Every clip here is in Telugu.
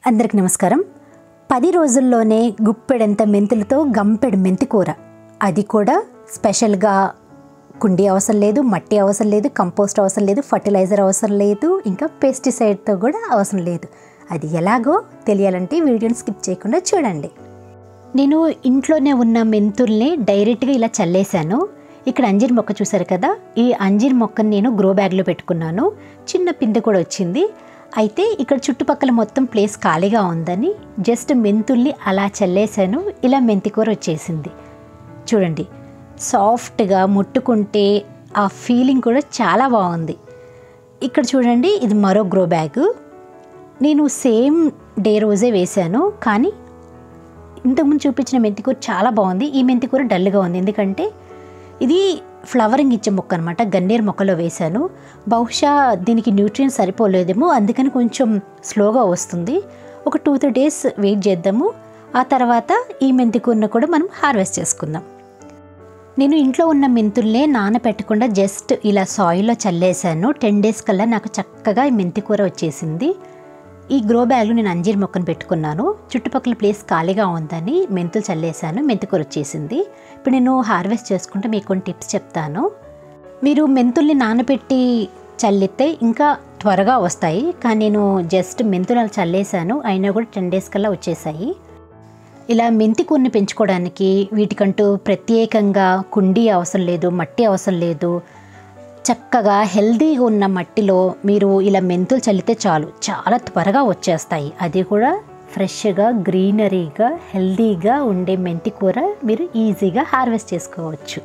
అందరికి నమస్కారం పది రోజుల్లోనే గుప్పెడంత మెంతులతో గంపెడు మెంతి కూర అది కూడా స్పెషల్గా కుండీ అవసరం లేదు మట్టి అవసరం లేదు కంపోస్ట్ అవసరం లేదు ఫర్టిలైజర్ అవసరం లేదు ఇంకా పెస్టిసైడ్తో కూడా అవసరం లేదు అది ఎలాగో తెలియాలంటే వీడియోని స్కిప్ చేయకుండా చూడండి నేను ఇంట్లోనే ఉన్న మెంతుల్ని డైరెక్ట్గా ఇలా చల్లేశాను ఇక్కడ అంజీర్ మొక్క చూసారు కదా ఈ అంజీర్ మొక్కని నేను గ్రో బ్యాగ్లో పెట్టుకున్నాను చిన్న పిందె కూడా వచ్చింది అయితే ఇక్కడ చుట్టుపక్కల మొత్తం ప్లేస్ ఖాళీగా ఉందని జస్ట్ మెంతుల్ని అలా చల్లేశాను ఇలా మెంతి కూర వచ్చేసింది చూడండి సాఫ్ట్గా ముట్టుకుంటే ఆ ఫీలింగ్ కూడా చాలా బాగుంది ఇక్కడ చూడండి ఇది మరో గ్రో బ్యాగ్ నేను సేమ్ డే రోజే వేశాను కానీ ఇంతకుముందు చూపించిన మెంతికూర చాలా బాగుంది ఈ మెంతికూర డల్గా ఉంది ఎందుకంటే ఇది ఫ్లవరింగ్ ఇచ్చే మొక్క అనమాట గన్నేరు మొక్కలో వేశాను బహుశా దీనికి న్యూట్రియన్స్ సరిపోలేదేమో అందుకని కొంచెం స్లోగా వస్తుంది ఒక టూ త్రీ డేస్ వెయిట్ చేద్దాము ఆ తర్వాత ఈ మెంతికూరను కూడా మనం హార్వెస్ట్ చేసుకుందాం నేను ఇంట్లో ఉన్న మెంతుల్నే నానపెట్టకుండా జస్ట్ ఇలా సాయిల్లో చల్లేశాను టెన్ డేస్ కల్లా నాకు చక్కగా ఈ మెంతి కూర వచ్చేసింది ఈ గ్రో బ్యాగ్లో నేను అంజీర్ మొక్కను పెట్టుకున్నాను చుట్టుపక్కల ప్లేస్ ఖాళీగా ఉందని మెంతులు చల్లేశాను మెంతికూర వచ్చేసింది ఇప్పుడు నేను హార్వెస్ట్ చేసుకుంటే మీకు కొన్ని టిప్స్ చెప్తాను మీరు మెంతుల్ని నానబెట్టి చల్లితే ఇంకా త్వరగా వస్తాయి కానీ నేను జస్ట్ మెంతులు అలా చల్లేశాను అయినా కూడా టెన్ డేస్ కల్లా వచ్చేసాయి ఇలా మెంతి కూరని పెంచుకోవడానికి వీటికంటూ ప్రత్యేకంగా కుండీ అవసరం లేదు మట్టి అవసరం లేదు చక్కగా హెల్దీగా ఉన్న మట్టిలో మీరు ఇలా మెంతులు చల్లితే చాలు చాలా త్వరగా వచ్చేస్తాయి అది కూడా ఫ్రెష్గా గ్రీనరీగా హెల్దీగా ఉండే మెంతి కూర మీరు ఈజీగా హార్వెస్ట్ చేసుకోవచ్చు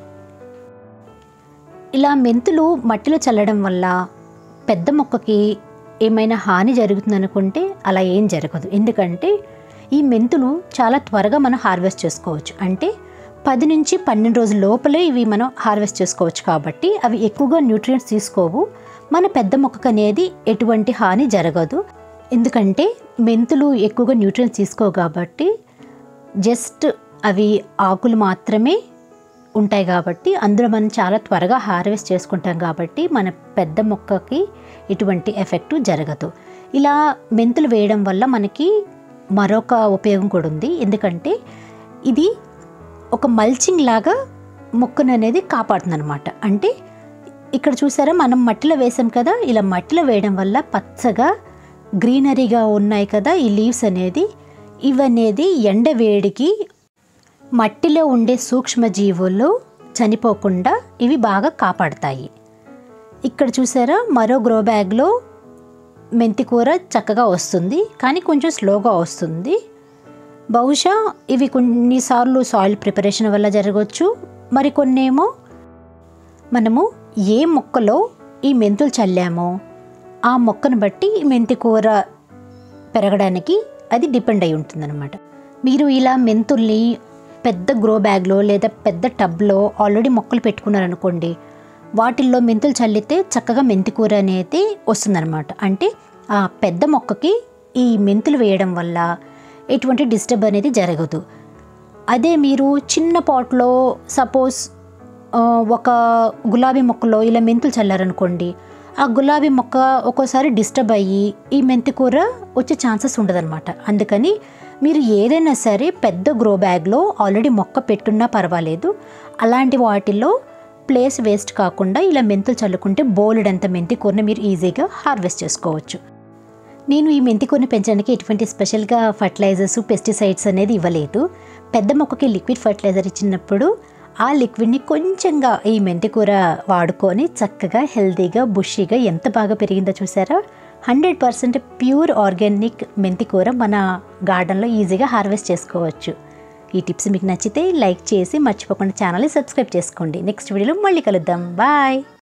ఇలా మెంతులు మట్టిలో చల్లడం వల్ల పెద్ద మొక్కకి ఏమైనా హాని జరుగుతుంది అనుకుంటే అలా ఏం జరగదు ఎందుకంటే ఈ మెంతులు చాలా త్వరగా మనం హార్వెస్ట్ చేసుకోవచ్చు అంటే పది నుంచి పన్నెండు రోజుల లోపలే ఇవి మనం హార్వెస్ట్ చేసుకోవచ్చు కాబట్టి అవి ఎక్కువగా న్యూట్రియంట్స్ తీసుకోవు మన పెద్ద మొక్కకు అనేది ఎటువంటి హాని జరగదు ఎందుకంటే మెంతులు ఎక్కువగా న్యూట్రియంట్స్ తీసుకోవు కాబట్టి జస్ట్ అవి ఆకులు మాత్రమే ఉంటాయి కాబట్టి అందులో మనం చాలా త్వరగా హార్వెస్ట్ చేసుకుంటాం కాబట్టి మన పెద్ద మొక్కకి ఎటువంటి ఎఫెక్ట్ జరగదు ఇలా మెంతులు వేయడం వల్ల మనకి మరొక ఉపయోగం కూడా ఉంది ఎందుకంటే ఇది ఒక మల్చింగ్ లాగా మొక్కను అనేది కాపాడుతుంది అనమాట అంటే ఇక్కడ చూసారా మనం మట్టిలో వేసాం కదా ఇలా మట్టిలో వేయడం వల్ల పచ్చగా గ్రీనరీగా ఉన్నాయి కదా ఈ లీవ్స్ అనేది ఇవనేది ఎండ వేడికి మట్టిలో ఉండే సూక్ష్మజీవులు చనిపోకుండా ఇవి బాగా కాపాడతాయి ఇక్కడ చూసారా మరో గ్రో బ్యాగ్లో మెంతి కూర చక్కగా వస్తుంది కానీ కొంచెం స్లోగా వస్తుంది బహుశా ఇవి కొన్నిసార్లు సాయిల్ ప్రిపరేషన్ వల్ల జరగవచ్చు మరికొన్నేమో మనము ఏ మొక్కలో ఈ మెంతులు చల్లామో ఆ మొక్కను బట్టి ఈ మెంతి కూర పెరగడానికి అది డిపెండ్ అయి ఉంటుందన్నమాట మీరు ఇలా మెంతుల్ని పెద్ద గ్రో బ్యాగ్లో లేదా పెద్ద టబ్లో ఆల్రెడీ మొక్కలు పెట్టుకున్నారనుకోండి వాటిల్లో మెంతులు చల్లితే చక్కగా మెంతి కూర అనేది వస్తుందన్నమాట అంటే ఆ పెద్ద మొక్కకి ఈ మెంతులు వేయడం వల్ల ఎటువంటి డిస్టర్బ్ అనేది జరగదు అదే మీరు చిన్న పాట్లో సపోజ్ ఒక గులాబీ మొక్కలో ఇలా మెంతులు చల్లారనుకోండి ఆ గులాబీ మొక్క ఒక్కోసారి డిస్టర్బ్ అయ్యి ఈ మెంతి కూర వచ్చే ఛాన్సెస్ ఉండదన్నమాట అందుకని మీరు ఏదైనా సరే పెద్ద గ్రో బ్యాగ్లో ఆల్రెడీ మొక్క పెట్టున్నా పర్వాలేదు అలాంటి వాటిల్లో ప్లేస్ వేస్ట్ కాకుండా ఇలా మెంతులు చల్లుకుంటే బోలెడంత మెంతి కూరని మీరు ఈజీగా హార్వెస్ట్ చేసుకోవచ్చు నేను ఈ మెంతి కూరని పెంచడానికి ఎటువంటి స్పెషల్గా ఫర్టిలైజర్స్ పెస్టిసైడ్స్ అనేది ఇవ్వలేదు పెద్ద మొక్కకి లిక్విడ్ ఫర్టిలైజర్ ఇచ్చినప్పుడు ఆ లిక్విడ్ని కొంచెంగా ఈ మెంతి కూర వాడుకొని చక్కగా హెల్తీగా బుషీగా ఎంత బాగా పెరిగిందో చూసారా హండ్రెడ్ పర్సెంట్ ప్యూర్ ఆర్గానిక్ మెంతి కూర మన గార్డెన్లో ఈజీగా హార్వెస్ట్ చేసుకోవచ్చు ఈ టిప్స్ మీకు నచ్చితే లైక్ చేసి మర్చిపోకుండా ఛానల్ని సబ్స్క్రైబ్ చేసుకోండి నెక్స్ట్ వీడియోలో మళ్ళీ కలుద్దాం బాయ్